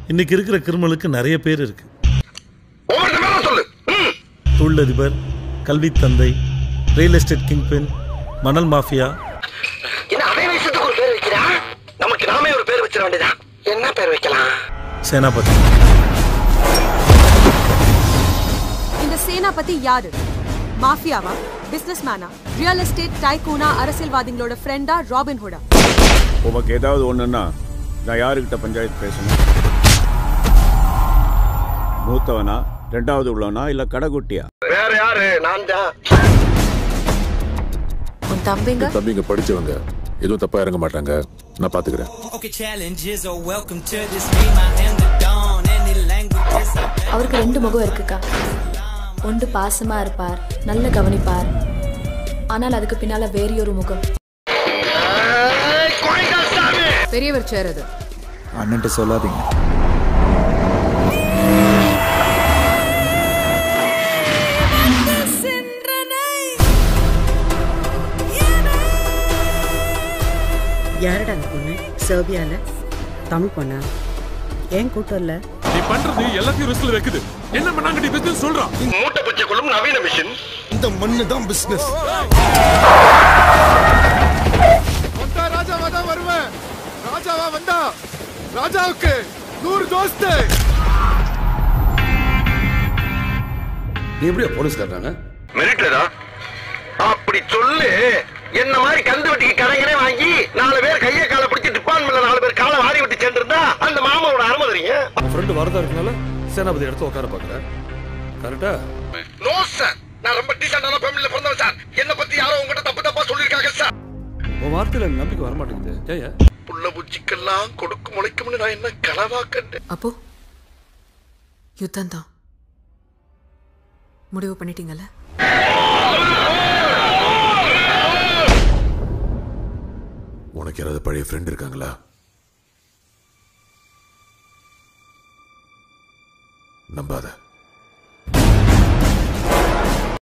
இன்னைக்கு இருக்கிற கிரிமினலுக்கு நிறைய பேர் இருக்கு ஒவ்வொருத்த மேல சொல்லு ம். தொழிலதிபர் கல்வித் தந்தை ரியல் எஸ்டேட் கிங்பின் மணல் மாஃபியா என்ன அதே வயசுக்கு ஒரு பேர் வைக்கிறா நமக்கு நாமே ஒரு பேர் வச்சிட வேண்டியதா என்ன பேர் வைக்கலாம் சேனாபதி இந்த சேனாபதி யாரு மாஃபியாவா பிசினஸ் மேனா ரியல் எஸ்டேட் டைகூனா அரசியல்வாதிகளோட ஃப்ரெண்டா ராபின் ஹுடா உமக்கு ஏதாவது ஒண்ணுன்னா நான் யாருக்கிட்ட பஞ்சாயத்து பேசணும் மூத்தவனா ரெண்டாவது உள்ளவனா இல்ல கடைக்குட்டியா வேற யாரு நான் தான் உன் தம்பிங்க தம்பிங்க படிச்சவங்க எதுவும் தப்பா இறங்க மாட்டாங்க நான் பாத்துக்கிறேன் Okay, challenges are welcome to this game. I am the dawn. Any languages are அவருக்கு ரெண்டு முகம் இருக்குக்கா ஒன்று பாசமா இருப்பார் நல்ல கவனிப்பார் ஆனால் அதுக்கு பின்னால வேறையொரு முகம் பெரியவர் சேர் அது அண்ணன்ட்ட சொல்லாதீங்க யாரடா அந்த பொண்ணு சர்பியால தமிழ் பொண்ணா ஏன் கூட்டம் இல்ல நீ பண்றது எல்லாத்தையும் ரிஸ்க்ல வைக்குது என்ன பண்ணாங்க நீ பிசினஸ் சொல்றான் மூட்டை பிச்சை கொள்ளும் நவீன மிஷின் இந்த மண்ணு தான் பிசினஸ் வந்தா ராஜாவா தான் வருவேன் ராஜாவா வந்தா ராஜாவுக்கு நூறு தோஸ்து நீ எப்படியா போலீஸ்காரனாங்க மெரிட்டடா அப்படி சொல்லு என்ன மாதிரி கந்து வெட்டிக்கு கடைங்களே வாங்கி நாலு பேர் கைய காலை பிடிச்சி டிபார்ட்மெண்ட்ல நாலு பேர் காலை வாரி விட்டு சென்றிருந்தா அந்த மாமாவோட அருமை தெரியும் உன் ஃப்ரெண்டு வரதா இருக்கனால சேனாபதி இடத்துல உட்கார பாக்குற கரெக்டா நோ சார் நான் ரொம்ப டீசென்டான ஃபேமிலில பிறந்தவன் சார் என்ன பத்தி யாரோ உங்ககிட்ட தப்பு தப்பா சொல்லிருக்காங்க சார் உன் வார்த்தையில எனக்கு நம்பிக்கை வர மாட்டேங்குது ஏயா புள்ள பூச்சிக்கெல்லாம் கொடுக்கு முளைக்கும்னு நான் என்ன கனவா கண்டேன் அப்போ யுத்தம் தான் முடிவு பண்ணிட்டீங்கல்ல உனக்கு யாராவது பழைய ஃப்ரெண்ட் இருக்காங்களா நம்பாத